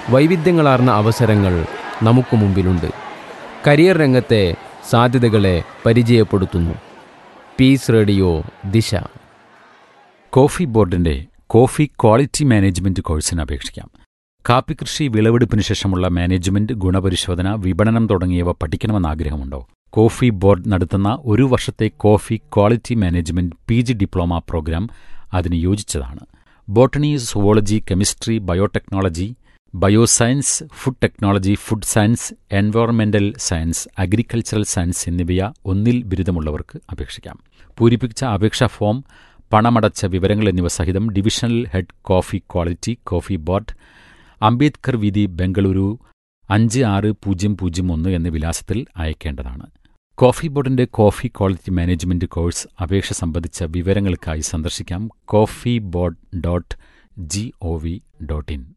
വൈവിധ്യങ്ങളാർന്ന അവസരങ്ങൾ നമുക്ക് മുമ്പിലുണ്ട് കരിയർ രംഗത്തെ സാധ്യതകളെ പരിചയപ്പെടുത്തുന്നു പീസ് റേഡിയോ ദിശ കോഫി ബോർഡിന്റെ കോഫി ക്വാളിറ്റി മാനേജ്മെന്റ് കോഴ്സിന് അപേക്ഷിക്കാം കാപ്പി കൃഷി വിളവെടുപ്പിന് ശേഷമുള്ള മാനേജ്മെന്റ് ഗുണപരിശോധന വിപണനം തുടങ്ങിയവ പഠിക്കണമെന്ന് ആഗ്രഹമുണ്ടോ കോഫി ബോർഡ് നടത്തുന്ന ഒരു വർഷത്തെ coffee quality management P G diploma programme അതിന് യോജിച്ചതാണ് botany zoology chemistry biotechnology bioscience food technology food science എൻവയോൺമെന്റൽ സയൻസ് അഗ്രികൾച്ചറൽ സയൻസ് എന്നിവയ ഒന്നിൽ ബിരുദമുള്ളവർക്ക് അപേക്ഷിക്കാം പൂരിപ്പിച്ച അപേക്ഷാ ഫോം പണമടച്ച വിവരങ്ങൾ എന്നിവ സഹിതം divisional head coffee quality coffee board Ambedkar വീതി ബംഗളൂരു അഞ്ച് ആറ് പൂജ്യം പൂജ്യം ഒന്ന് എന്ന വിലാസത്തിൽ അയക്കേണ്ടതാണ് കോഫി ബോർഡിന്റെ കോഫി ക്വാളിറ്റി മാനേജ്മെന്റ് കോഴ്സ് അപേക്ഷ സംബന്ധിച്ച വിവരങ്ങൾക്കായി സന്ദർശിക്കാം coffee board dot G O V dot in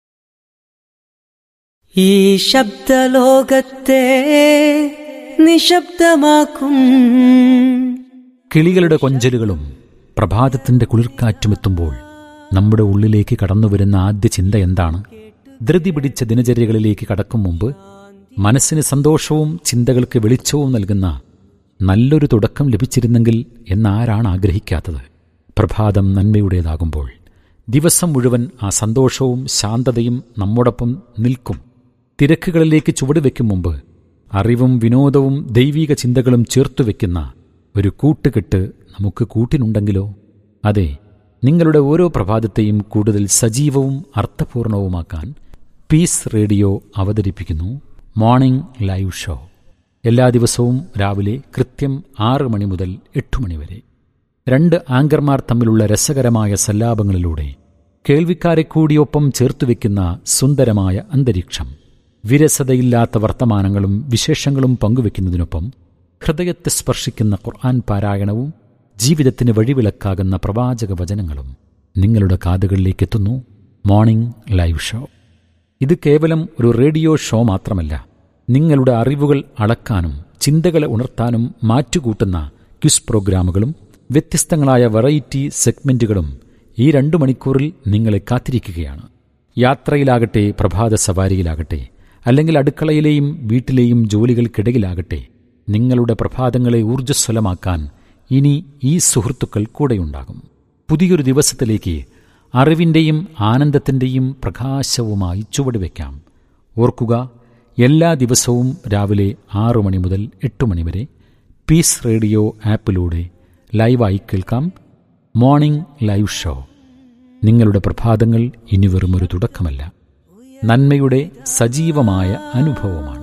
ഈ ശബ്ദലോകത്തെ നിശബ്ദമാക്കും കിളികളുടെ കൊഞ്ചലുകളും പ്രഭാതത്തിന്റെ കുളിർക്കാറ്റുമെത്തുമ്പോൾ നമ്മുടെ ഉള്ളിലേക്ക് കടന്നുവരുന്ന ആദ്യ ചിന്ത എന്താണ് ധൃതി പിടിച്ച ദിനചര്യകളിലേക്ക് കടക്കും മുമ്പ് മനസ്സിന് സന്തോഷവും ചിന്തകൾക്ക് വെളിച്ചവും നൽകുന്ന നല്ലൊരു തുടക്കം ലഭിച്ചിരുന്നെങ്കിൽ എന്നാരാണ് ആഗ്രഹിക്കാത്തത് പ്രഭാതം നന്മയുടേതാകുമ്പോൾ ദിവസം മുഴുവൻ ആ സന്തോഷവും ശാന്തതയും നമ്മോടൊപ്പം നിൽക്കും തിരക്കുകളിലേക്ക് ചുവടുവെക്കും മുമ്പ് അറിവും വിനോദവും ദൈവീക ചിന്തകളും ചേർത്തുവെക്കുന്ന ഒരു കൂട്ടുകെട്ട് നമുക്ക് കൂട്ടിനുണ്ടെങ്കിലോ അതെ നിങ്ങളുടെ ഓരോ പ്രഭാതത്തെയും കൂടുതൽ സജീവവും അർത്ഥപൂർണവുമാക്കാൻ പീസ് റേഡിയോ അവതരിപ്പിക്കുന്നു മോർണിംഗ് ലൈവ് ഷോ എല്ലാ ദിവസവും രാവിലെ കൃത്യം ആറ് മണി മുതൽ എട്ട് മണി വരെ രണ്ട് ആങ്കർമാർ തമ്മിലുള്ള രസകരമായ സല്ലാപങ്ങളിലൂടെ കേൾവിക്കാരെ കൂടിയൊപ്പം ചേർത്തുവെക്കുന്ന സുന്ദരമായ അന്തരീക്ഷം വിരസതയില്ലാത്ത വർത്തമാനങ്ങളും വിശേഷങ്ങളും പങ്കുവെക്കുന്നതിനൊപ്പം ഹൃദയത്തെ സ്പർശിക്കുന്ന ഖുർആൻ പാരായണവും ജീവിതത്തിന് വഴിവിളക്കാകുന്ന പ്രവാചക വചനങ്ങളും നിങ്ങളുടെ കാതുകളിലേക്കെത്തുന്നു മോർണിംഗ് ലൈവ് ഷോ ഇത് കേവലം ഒരു റേഡിയോ ഷോ മാത്രമല്ല നിങ്ങളുടെ അറിവുകൾ അളക്കാനും ചിന്തകളെ ഉണർത്താനും മാറ്റുകൂട്ടുന്ന ക്വിസ് പ്രോഗ്രാമുകളും വ്യത്യസ്തങ്ങളായ വെറൈറ്റി സെഗ്മെന്റുകളും ഈ രണ്ടു മണിക്കൂറിൽ നിങ്ങളെ കാത്തിരിക്കുകയാണ് യാത്രയിലാകട്ടെ പ്രഭാത സവാരിയിലാകട്ടെ അല്ലെങ്കിൽ അടുക്കളയിലെയും വീട്ടിലെയും ജോലികൾക്കിടയിലാകട്ടെ നിങ്ങളുടെ പ്രഭാതങ്ങളെ ഊർജ്ജസ്വലമാക്കാൻ ഇനി ഈ സുഹൃത്തുക്കൾ കൂടെയുണ്ടാകും പുതിയൊരു ദിവസത്തിലേക്ക് അറിവിൻ്റെയും ആനന്ദത്തിൻ്റെയും പ്രകാശവുമായി ചുവടുവെക്കാം ഓർക്കുക എല്ലാ ദിവസവും രാവിലെ ആറു മണി മുതൽ എട്ട് മണി വരെ പീസ് റേഡിയോ ആപ്പിലൂടെ ലൈവായി കേൾക്കാം മോർണിംഗ് ലൈവ് ഷോ നിങ്ങളുടെ പ്രഭാതങ്ങൾ ഇനി വെറുമൊരു തുടക്കമല്ല നന്മയുടെ സജീവമായ അനുഭവമാണ്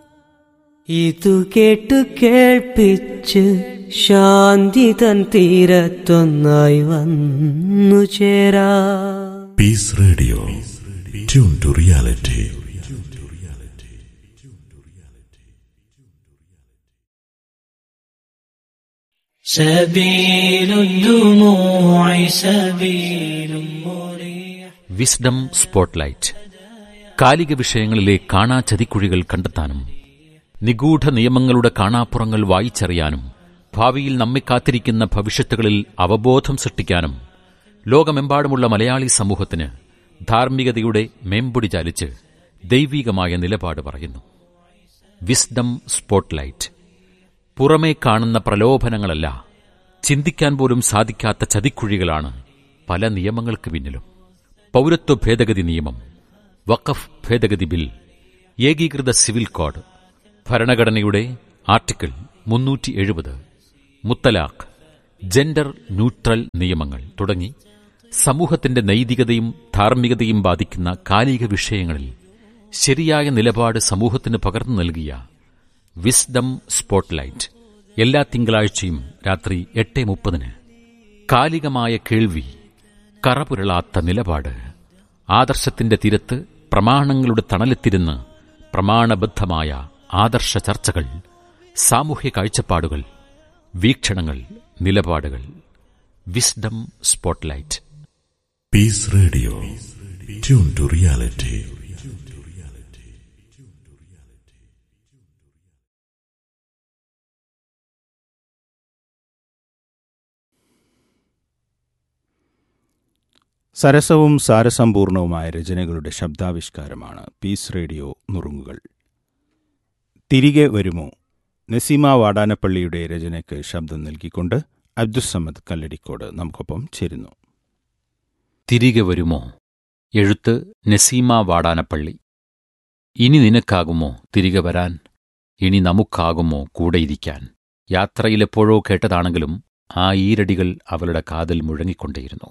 ഇതു കേട്ടു കേൾപ്പിച്ച് ശാന്തി തൻ തീരത്തൊന്നായി വന്നു ചേരാ Peace Radio. Tune to reality. سبيل الدموع سبيل مريح wisdom spotlight കാലിക വിഷയങ്ങളിലെ കാണാചതിക്കുഴികൾ കണ്ടെത്താനും നിഗൂഢ നിയമങ്ങളുടെ കാണാപ്പുറങ്ങൾ വായിച്ചറിയാനും ഭാവിയിൽ നമ്മെ കാത്തിരിക്കുന്ന ഭവിഷ്യത്തുകളിൽ അവബോധം സൃഷ്ടിക്കാനും ലോകമെമ്പാടുമുള്ള മലയാളി സമൂഹത്തിന് ധാർമ്മികതയുടെ മേമ്പൊടി ചാലിച്ച് ദൈവീകമായ നിലപാട് പറയുന്നു വിസ്ഡം സ്പോട്ട്ലൈറ്റ് പുറമേ കാണുന്ന പ്രലോഭനങ്ങളല്ല ചിന്തിക്കാൻ പോലും സാധിക്കാത്ത ചതിക്കുഴികളാണ് പല നിയമങ്ങൾക്ക് പിന്നിലും പൗരത്വ ഭേദഗതി നിയമം വഖഫ് ഭേദഗതി ബിൽ ഏകീകൃത സിവിൽ കോഡ് ഭരണഘടനയുടെ ആർട്ടിക്കിൾ മുന്നൂറ്റി എഴുപത് മുത്തലാഖ് ജെൻഡർ ന്യൂട്രൽ നിയമങ്ങൾ തുടങ്ങി സമൂഹത്തിന്റെ നൈതികതയും ധാർമ്മികതയും ബാധിക്കുന്ന കാലിക വിഷയങ്ങളിൽ ശരിയായ നിലപാട് സമൂഹത്തിന് പകർന്നു നൽകിയ വിസ്ഡം സ്പോട്ട്ലൈറ്റ് എല്ലാ തിങ്കളാഴ്ചയും രാത്രി എട്ട് മുപ്പതിന് കാലികമായ കേൾവി കറപുരളാത്ത നിലപാട് ആദർശത്തിന്റെ തീരത്ത് പ്രമാണങ്ങളുടെ തണലെത്തിരുന്ന് പ്രമാണബദ്ധമായ ആദർശ ചർച്ചകൾ സാമൂഹ്യ കാഴ്ചപ്പാടുകൾ വീക്ഷണങ്ങൾ നിലപാടുകൾ wisdom spotlight Peace Radio. Tune to reality. സരസവും സാരസമ്പൂർണവുമായ രചനകളുടെ ശബ്ദാവിഷ്കാരമാണ് പീസ് റേഡിയോ നുറുങ്ങുകൾ തിരികെ വരുമോ നസീമ വാടാനപ്പള്ളിയുടെ രചനയ്ക്ക് ശബ്ദം നൽകിക്കൊണ്ട് അബ്ദുസമ്മദ് കല്ലടിക്കോട് നമുക്കൊപ്പം ചേരുന്നു തിരികെ വരുമോ എഴുത്ത് നസീമ വാടാനപ്പള്ളി ഇനി നിനക്കാകുമോ തിരികെ വരാൻ ഇനി നമുക്കാകുമോ കൂടെയിരിക്കാൻ യാത്രയിലെപ്പോഴോ കേട്ടതാണെങ്കിലും ആ ഈരടികൾ അവളുടെ കാതിൽ മുഴങ്ങിക്കൊണ്ടേയിരുന്നു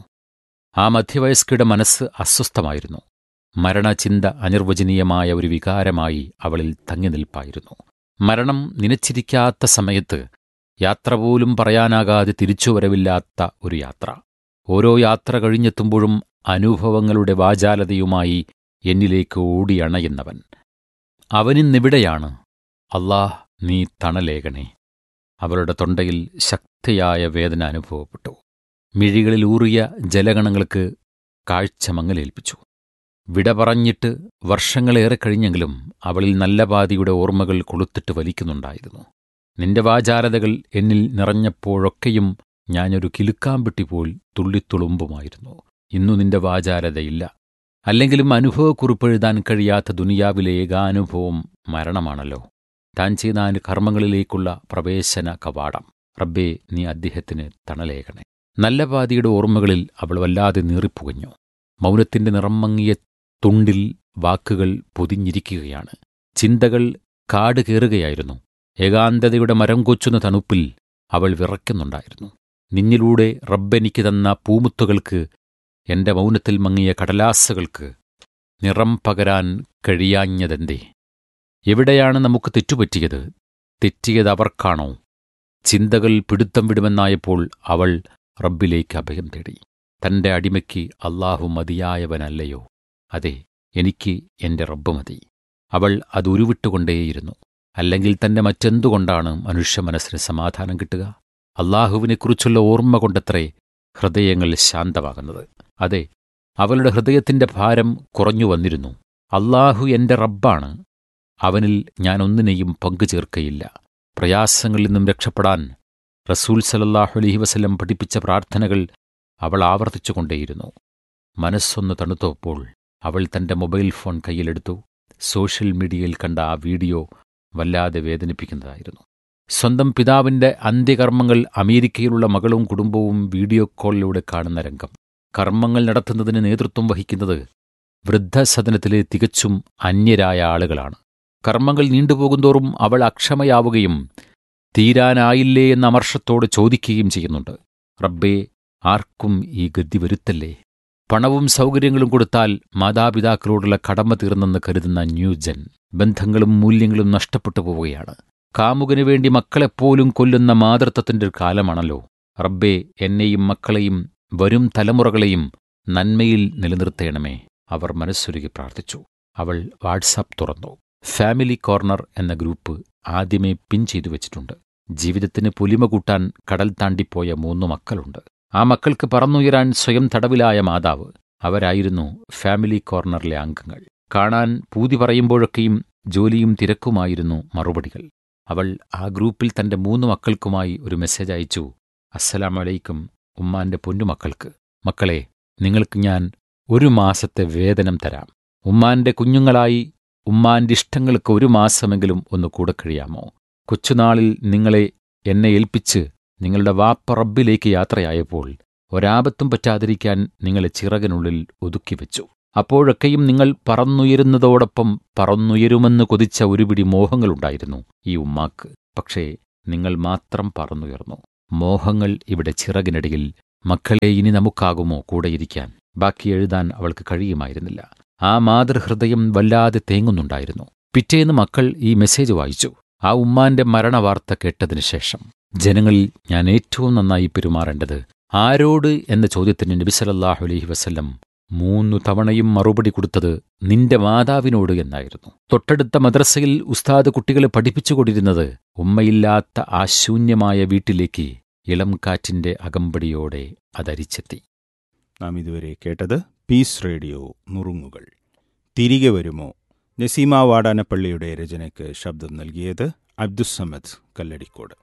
ആ മധ്യവയസ്കയുടെ മനസ്സ് അസ്വസ്ഥമായിരുന്നു മരണചിന്ത അനിർവചനീയമായ ഒരു വികാരമായി അവളിൽ തങ്ങി നിൽപ്പായിരുന്നു മരണം നിനച്ചിരിക്കാത്ത സമയത്ത് യാത്ര പോലും പറയാനാകാതെ തിരിച്ചുവരവില്ലാത്ത ഒരു യാത്ര ഓരോ യാത്ര കഴിഞ്ഞെത്തുമ്പോഴും അനുഭവങ്ങളുടെ വാചാലതയുമായി എന്നിലേക്ക് ഓടിയണയുന്നവൻ അവനിന്നിവിടെയാണ് അല്ലാഹ് നീ തണലേകണേ അവളുടെ തൊണ്ടയിൽ ശക്തിയായ വേദന അനുഭവപ്പെട്ടു മിഴികളിൽ ഊറിയ ജലഗണങ്ങൾക്ക് കാഴ്ച മങ്ങലേൽപ്പിച്ചു വിട പറഞ്ഞിട്ട് വർഷങ്ങളേറെ കഴിഞ്ഞെങ്കിലും അവളിൽ നല്ല പാതിയുടെ ഓർമ്മകൾ കൊളുത്തിട്ട് വലിക്കുന്നുണ്ടായിരുന്നു നിന്റെ വാചാലതകൾ എന്നിൽ നിറഞ്ഞപ്പോഴൊക്കെയും ഞാനൊരു കിലുക്കാമ്പെട്ടി പോൽ തുള്ളിത്തുളുമ്പുമായിരുന്നു ഇന്നു നിന്റെ വാചാലതയില്ല അല്ലെങ്കിലും അനുഭവക്കുറിപ്പെഴുതാൻ കഴിയാത്ത ദുനിയാവിലെ ഏകാനുഭവം മരണമാണല്ലോ താൻ ചെയ്ത ആ കർമ്മങ്ങളിലേക്കുള്ള പ്രവേശന കവാടം റബ്ബേ നീ അദ്ദേഹത്തിന് തണലേകണേ നല്ല പാതിയുടെ ഓർമ്മകളിൽ അവൾ വല്ലാതെ നീറിപ്പുകഞ്ഞു മൗനത്തിന്റെ നിറം മങ്ങിയ തുണ്ടിൽ വാക്കുകൾ പൊതിഞ്ഞിരിക്കുകയാണ് ചിന്തകൾ കാട് കയറുകയായിരുന്നു ഏകാന്തതയുടെ മരം കൊച്ചുന്ന തണുപ്പിൽ അവൾ വിറയ്ക്കുന്നുണ്ടായിരുന്നു നിന്നിലൂടെ റബ്ബെനിക്ക് തന്ന പൂമുത്തുകൾക്ക് എന്റെ മൗനത്തിൽ മങ്ങിയ കടലാസകൾക്ക് നിറം പകരാൻ കഴിയാഞ്ഞതെന്തേ എവിടെയാണ് നമുക്ക് തെറ്റുപറ്റിയത് തെറ്റിയത് അവർക്കാണോ ചിന്തകൾ പിടുത്തം വിടുമെന്നായപ്പോൾ അവൾ റബ്ബിലേക്ക് അഭയം തേടി തന്റെ അടിമയ്ക്ക് അള്ളാഹു മതിയായവനല്ലയോ അതെ എനിക്ക് എന്റെ റബ്ബ് മതി അവൾ അത് ഉരുവിട്ടുകൊണ്ടേയിരുന്നു അല്ലെങ്കിൽ തന്നെ മറ്റെന്തുകൊണ്ടാണ് മനുഷ്യ മനസ്സിന് സമാധാനം കിട്ടുക അള്ളാഹുവിനെക്കുറിച്ചുള്ള ഓർമ്മ കൊണ്ടത്രേ ഹൃദയങ്ങൾ ശാന്തമാകുന്നത് അതെ അവളുടെ ഹൃദയത്തിന്റെ ഭാരം കുറഞ്ഞു വന്നിരുന്നു അള്ളാഹു എന്റെ റബ്ബാണ് അവനിൽ ഞാൻ ഒന്നിനെയും പങ്കു ചേർക്കയില്ല പ്രയാസങ്ങളിൽ നിന്നും രക്ഷപ്പെടാൻ റസൂൽ സലല്ലാഹു അലഹി വസല്ലം പഠിപ്പിച്ച പ്രാർത്ഥനകൾ അവൾ ആവർത്തിച്ചുകൊണ്ടേയിരുന്നു മനസ്സൊന്ന് തണുത്തപ്പോൾ അവൾ തന്റെ മൊബൈൽ ഫോൺ കയ്യിലെടുത്തു സോഷ്യൽ മീഡിയയിൽ കണ്ട ആ വീഡിയോ വല്ലാതെ വേദനിപ്പിക്കുന്നതായിരുന്നു സ്വന്തം പിതാവിന്റെ അന്ത്യകർമ്മങ്ങൾ അമേരിക്കയിലുള്ള മകളും കുടുംബവും വീഡിയോ കോളിലൂടെ കാണുന്ന രംഗം കർമ്മങ്ങൾ നടത്തുന്നതിന് നേതൃത്വം വഹിക്കുന്നത് വൃദ്ധസദനത്തിലെ തികച്ചും അന്യരായ ആളുകളാണ് കർമ്മങ്ങൾ നീണ്ടുപോകുന്തോറും അവൾ അക്ഷമയാവുകയും തീരാനായില്ലേ എന്ന അമർഷത്തോട് ചോദിക്കുകയും ചെയ്യുന്നുണ്ട് റബ്ബേ ആർക്കും ഈ ഗതി വരുത്തല്ലേ പണവും സൗകര്യങ്ങളും കൊടുത്താൽ മാതാപിതാക്കളോടുള്ള കടമ തീർന്നെന്ന് കരുതുന്ന ന്യൂജൻ ബന്ധങ്ങളും മൂല്യങ്ങളും നഷ്ടപ്പെട്ടു പോവുകയാണ് കാമുകനു വേണ്ടി മക്കളെപ്പോലും കൊല്ലുന്ന മാതൃത്വത്തിന്റെ ഒരു കാലമാണല്ലോ റബ്ബേ എന്നെയും മക്കളെയും വരും തലമുറകളെയും നന്മയിൽ നിലനിർത്തേണമേ അവർ മനസ്സുരുകി പ്രാർത്ഥിച്ചു അവൾ വാട്സാപ്പ് തുറന്നു ഫാമിലി കോർണർ എന്ന ഗ്രൂപ്പ് ആദ്യമേ പിൻ ചെയ്തു വെച്ചിട്ടുണ്ട് ജീവിതത്തിന് പൊലിമ കൂട്ടാൻ കടൽ താണ്ടിപ്പോയ മൂന്നു മക്കളുണ്ട് ആ മക്കൾക്ക് പറന്നുയരാൻ സ്വയം തടവിലായ മാതാവ് അവരായിരുന്നു ഫാമിലി കോർണറിലെ അംഗങ്ങൾ കാണാൻ പൂതി പറയുമ്പോഴൊക്കെയും ജോലിയും തിരക്കുമായിരുന്നു മറുപടികൾ അവൾ ആ ഗ്രൂപ്പിൽ തന്റെ മൂന്ന് മക്കൾക്കുമായി ഒരു മെസ്സേജ് അയച്ചു അസ്സലാമലൈക്കും ഉമ്മാന്റെ പൊന്നുമക്കൾക്ക് മക്കളെ നിങ്ങൾക്ക് ഞാൻ ഒരു മാസത്തെ വേതനം തരാം ഉമ്മാന്റെ കുഞ്ഞുങ്ങളായി ഉമ്മാന്റെ ഇഷ്ടങ്ങൾക്ക് ഒരു മാസമെങ്കിലും ഒന്ന് കൂടെ കഴിയാമോ കൊച്ചുനാളിൽ നിങ്ങളെ എന്നെ ഏൽപ്പിച്ച് നിങ്ങളുടെ വാപ്പ റബ്ബിലേക്ക് യാത്രയായപ്പോൾ ഒരാപത്തും പറ്റാതിരിക്കാൻ നിങ്ങളെ ചിറകിനുള്ളിൽ ഒതുക്കിവെച്ചു അപ്പോഴൊക്കെയും നിങ്ങൾ പറന്നുയരുന്നതോടൊപ്പം പറന്നുയരുമെന്ന് കൊതിച്ച ഒരുപിടി മോഹങ്ങളുണ്ടായിരുന്നു ഈ ഉമ്മാക്ക് പക്ഷേ നിങ്ങൾ മാത്രം പറന്നുയർന്നു മോഹങ്ങൾ ഇവിടെ ചിറകിനടിയിൽ മക്കളെ ഇനി നമുക്കാകുമോ കൂടെയിരിക്കാൻ ബാക്കി എഴുതാൻ അവൾക്ക് കഴിയുമായിരുന്നില്ല ആ മാതൃഹൃദയം വല്ലാതെ തേങ്ങുന്നുണ്ടായിരുന്നു പിറ്റേന്ന് മക്കൾ ഈ മെസ്സേജ് വായിച്ചു ആ ഉമ്മാന്റെ മരണവാർത്ത കേട്ടതിനു ശേഷം ജനങ്ങളിൽ ഞാൻ ഏറ്റവും നന്നായി പെരുമാറേണ്ടത് ആരോട് എന്ന ചോദ്യത്തിന് നബിസലല്ലാഹു അലൈഹി വസല്ലം മൂന്നു തവണയും മറുപടി കൊടുത്തത് നിന്റെ മാതാവിനോട് എന്നായിരുന്നു തൊട്ടടുത്ത മദ്രസയിൽ ഉസ്താദ് കുട്ടികളെ പഠിപ്പിച്ചുകൊണ്ടിരുന്നത് ഉമ്മയില്ലാത്ത ആ ശൂന്യമായ വീട്ടിലേക്ക് ഇളം കാറ്റിന്റെ അകമ്പടിയോടെ അതരിച്ചെത്തി നാം ഇതുവരെ കേട്ടത് പീസ് റേഡിയോ നുറുങ്ങുകൾ തിരികെ വരുമോ നസീമ വാടാനപ്പള്ളിയുടെ രചനയ്ക്ക് ശബ്ദം നൽകിയത് അബ്ദുസമദ് കല്ലടിക്കോട്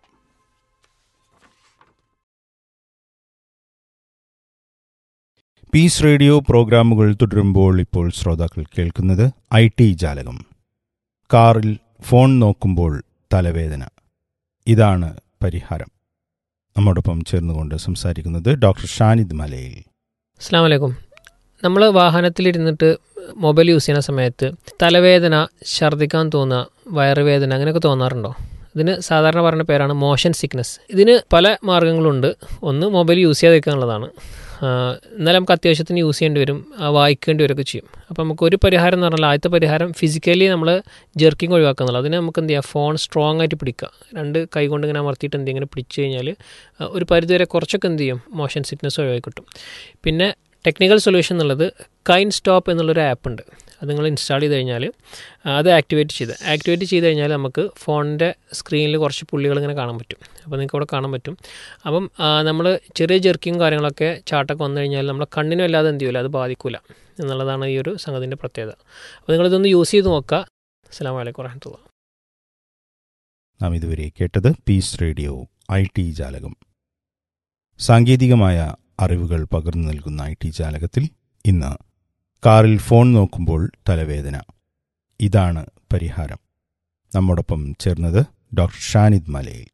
പീസ് റേഡിയോ പ്രോഗ്രാമുകൾ തുടരുമ്പോൾ ഇപ്പോൾ ശ്രോതാക്കൾ കേൾക്കുന്നത് ഐ ടി ജാലകം കാറിൽ ഫോൺ നോക്കുമ്പോൾ തലവേദന ഇതാണ് പരിഹാരം നമ്മോടൊപ്പം ചേർന്നുകൊണ്ട് സംസാരിക്കുന്നത് ഡോക്ടർ ഷാനിദ് മലയിൽ അസ്സാം വലൈക്കും നമ്മൾ വാഹനത്തിലിരുന്നിട്ട് മൊബൈൽ യൂസ് ചെയ്യുന്ന സമയത്ത് തലവേദന ഛർദ്ദിക്കാൻ തോന്നുക വയറുവേദന അങ്ങനെയൊക്കെ തോന്നാറുണ്ടോ ഇതിന് സാധാരണ പറയുന്ന പേരാണ് മോഷൻ സിക്നസ് ഇതിന് പല മാർഗ്ഗങ്ങളുണ്ട് ഒന്ന് മൊബൈൽ യൂസ് ചെയ്യാതിരിക്കാനുള്ളതാണ് എന്നാലും നമുക്ക് അത്യാവശ്യത്തിന് യൂസ് ചെയ്യേണ്ടി വരും ആ, വായിക്കേണ്ടി വരികയൊക്കെ ചെയ്യും അപ്പോൾ നമുക്ക് ഒരു പരിഹാരം എന്ന് പറഞ്ഞാൽ ആദ്യത്തെ പരിഹാരം ഫിസിക്കലി നമ്മൾ ജെർക്കിങ് ഒഴിവാക്കുക എന്നുള്ളത് അതിന് നമുക്ക് എന്ത് ചെയ്യാം ഫോൺ സ്ട്രോങ് ആയിട്ട് പിടിക്കുക രണ്ട് കൈ കൊണ്ട് ഇങ്ങനെ അമർത്തിയിട്ട് എന്തെങ്കിലും പിടിച്ചു കഴിഞ്ഞാൽ ആ, ഒരു പരിധിവരെ കുറച്ചൊക്കെ എന്ത് ചെയ്യും മോഷൻ സിക്നസ് ഒഴിവാക്കി കിട്ടും പിന്നെ ടെക്നിക്കൽ സൊല്യൂഷൻ എന്നുള്ളത് കൈൻ സ്റ്റോപ്പ് എന്നുള്ളൊരു ആപ്പ് ഉണ്ട് അത് നിങ്ങൾ ഇൻസ്റ്റാൾ ചെയ്ത് കഴിഞ്ഞാൽ ആ, അത് ആക്ടിവേറ്റ് ചെയ്ത് ആക്ടിവേറ്റ് ചെയ്ത് കഴിഞ്ഞാൽ നമുക്ക് ഫോണിൻ്റെ സ്ക്രീനിൽ കുറച്ച് പുള്ളികൾ ഇങ്ങനെ കാണാൻ പറ്റും അപ്പോൾ നിങ്ങൾക്ക് ഇവിടെ കാണാൻ പറ്റും അപ്പം നമ്മൾ ചെറിയ ജെർക്കിങ് കാര്യങ്ങളൊക്കെ ചാട്ടൊക്കെ വന്നു കഴിഞ്ഞാൽ നമ്മളെ കണ്ണിനും അല്ലാതെ എന്ത് ചെയ്യില്ല അത് ബാധിക്കില്ല എന്നുള്ളതാണ് ഈ ഒരു സംഗതിൻ്റെ പ്രത്യേകത അപ്പോൾ നിങ്ങളിതൊന്ന് യൂസ് ചെയ്ത് നോക്കുക അസ്സാം വലൈക്കും വരഹമുല്ല നാം ഇതുവരെ കേട്ടത് പീസ് റേഡിയോ ഐ ടി ജാലകം സാങ്കേതികമായ അറിവുകൾ പകർന്നു നൽകുന്ന ഐ ടി ജാലകത്തിൽ ഇന്ന് കാറിൽ ഫോൺ നോക്കുമ്പോൾ തലവേദന ഇതാണ് പരിഹാരം നമ്മോടൊപ്പം ചേർന്നത് ഡോക്ടർ ഷാനിദ് മലയിൽ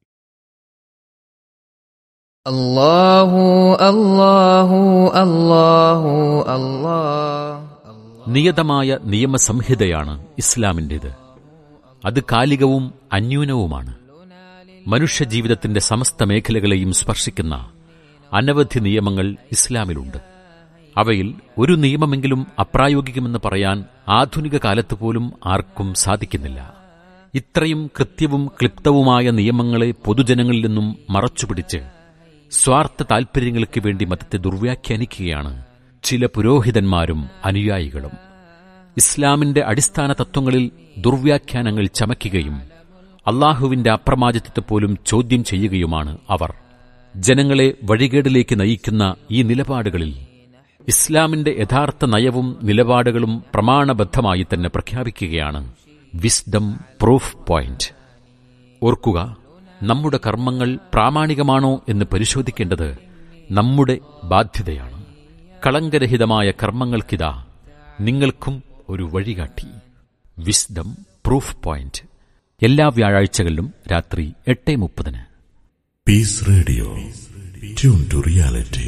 الله الله الله الله നിയതമായ നിയമസംഹിതയാണ് ഇസ്ലാമിൻ്റേത് അത് കാലികവും അന്യൂനവുമാണ് മനുഷ്യജീവിതത്തിന്റെ സമസ്ത മേഖലകളെയും സ്പർശിക്കുന്ന അനവധി നിയമങ്ങൾ ഇസ്ലാമിലുണ്ട് അവയിൽ ഒരു നിയമമെങ്കിലും അപ്രായോഗികമെന്ന് പറയാൻ ആധുനിക കാലത്ത് പോലും ആർക്കും സാധിക്കുന്നില്ല ഇത്രയും കൃത്യവും ക്ലിപ്തവുമായ നിയമങ്ങളെ പൊതുജനങ്ങളിൽ നിന്നും മറച്ചുപിടിച്ച് സ്വാർത്ഥ താൽപര്യങ്ങൾക്ക് വേണ്ടി മതത്തെ ദുർവ്യാഖ്യാനിക്കുകയാണ് ചില പുരോഹിതന്മാരും അനുയായികളും ഇസ്ലാമിന്റെ അടിസ്ഥാന തത്വങ്ങളിൽ ദുർവ്യാഖ്യാനങ്ങൾ ചമയ്ക്കുകയും അള്ളാഹുവിന്റെ അപ്രമാദിത്വത്തെ പോലും ചോദ്യം ചെയ്യുകയുമാണ് അവർ ജനങ്ങളെ വഴികേടിലേക്ക് നയിക്കുന്ന ഈ നിലപാടുകളിൽ ഇസ്ലാമിന്റെ യഥാർത്ഥ നയവും നിലപാടുകളും പ്രമാണബദ്ധമായി തന്നെ പ്രഖ്യാപിക്കുകയാണ് വിസ്ഡം പ്രൂഫ് പോയിന്റ് ഓർക്കുക നമ്മുടെ കർമ്മങ്ങൾ പ്രാമാണികമാണോ എന്ന് പരിശോധിക്കേണ്ടത് നമ്മുടെ ബാധ്യതയാണ് കളങ്കരഹിതമായ കർമ്മങ്ങൾക്കിതാ നിങ്ങൾക്കും ഒരു വഴികാട്ടി വിസ്ഡം പ്രൂഫ് പോയിന്റ് എല്ലാ വ്യാഴാഴ്ചകളിലും രാത്രി എട്ട് മുപ്പതിന് Peace Radio. Tune to reality.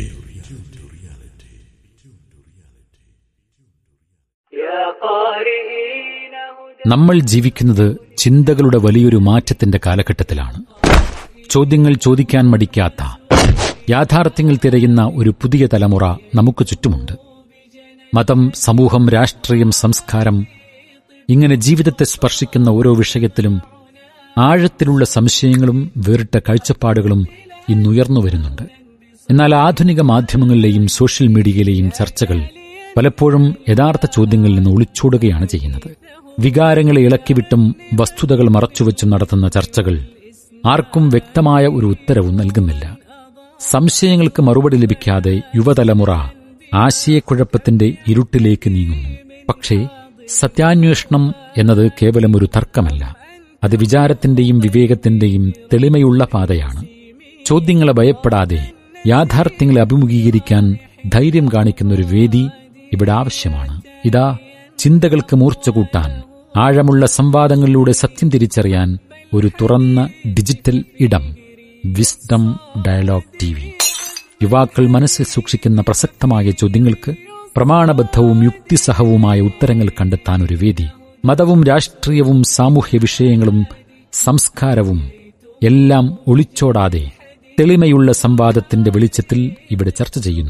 നമ്മൾ ജീവിക്കുന്നത് ചിന്തകളുടെ വലിയൊരു മാറ്റത്തിന്റെ കാലഘട്ടത്തിലാണ് ചോദ്യങ്ങൾ ചോദിക്കാൻ മടിക്കാത്ത യാഥാർത്ഥ്യങ്ങൾ തിരയുന്ന ഒരു പുതിയ തലമുറ നമുക്ക് ചുറ്റുമുണ്ട് മതം സമൂഹം രാഷ്ട്രീയം സംസ്കാരം ഇങ്ങനെ ജീവിതത്തെ സ്പർശിക്കുന്ന ഓരോ വിഷയത്തിലും ആഴത്തിലുള്ള സംശയങ്ങളും വേറിട്ട കാഴ്ചപ്പാടുകളും ഇന്നുയർന്നു വരുന്നുണ്ട് എന്നാൽ ആധുനിക മാധ്യമങ്ങളിലെയും സോഷ്യൽ മീഡിയയിലെയും ചർച്ചകൾ പലപ്പോഴും യഥാർത്ഥ ചോദ്യങ്ങളിൽ നിന്ന് ഒളിച്ചോടുകയാണ് ചെയ്യുന്നത് വികാരങ്ങളെ ഇളക്കിവിട്ടും വസ്തുതകൾ മറച്ചുവെച്ചും നടത്തുന്ന ചർച്ചകൾ ആർക്കും വ്യക്തമായ ഒരു ഉത്തരവും നൽകുന്നില്ല സംശയങ്ങൾക്ക് മറുപടി ലഭിക്കാതെ യുവതലമുറ ആശയക്കുഴപ്പത്തിന്റെ ഇരുട്ടിലേക്ക് നീങ്ങുന്നു പക്ഷേ സത്യാന്വേഷണം എന്നത് കേവലം ഒരു തർക്കമല്ല അത് വിചാരത്തിന്റെയും വിവേകത്തിന്റെയും തെളിമയുള്ള പാതയാണ് ചോദ്യങ്ങളെ ഭയപ്പെടാതെ യാഥാർത്ഥ്യങ്ങളെ അഭിമുഖീകരിക്കാൻ ധൈര്യം കാണിക്കുന്ന ഒരു വേദി ഇവിടെ ആവശ്യമാണ് ഇതാ ചിന്തകൾക്ക് മൂർച്ച കൂട്ടാൻ ആഴമുള്ള സംവാദങ്ങളിലൂടെ സത്യം തിരിച്ചറിയാൻ ഒരു തുറന്ന ഡിജിറ്റൽ ഇടം വിസ്ഡം ഡയലോഗ് ടി വി യുവാക്കൾ മനസ്സിൽ സൂക്ഷിക്കുന്ന പ്രസക്തമായ ചോദ്യങ്ങൾക്ക് പ്രമാണബദ്ധവും യുക്തിസഹവുമായ ഉത്തരങ്ങൾ കണ്ടെത്താൻ ഒരു വേദി മതവും രാഷ്ട്രീയവും സാമൂഹ്യ വിഷയങ്ങളും സംസ്കാരവും എല്ലാം ഒളിച്ചോടാതെ തെളിമയുള്ള സംവാദത്തിന്റെ വെളിച്ചത്തിൽ ഇവിടെ ചർച്ച ചെയ്യുന്നു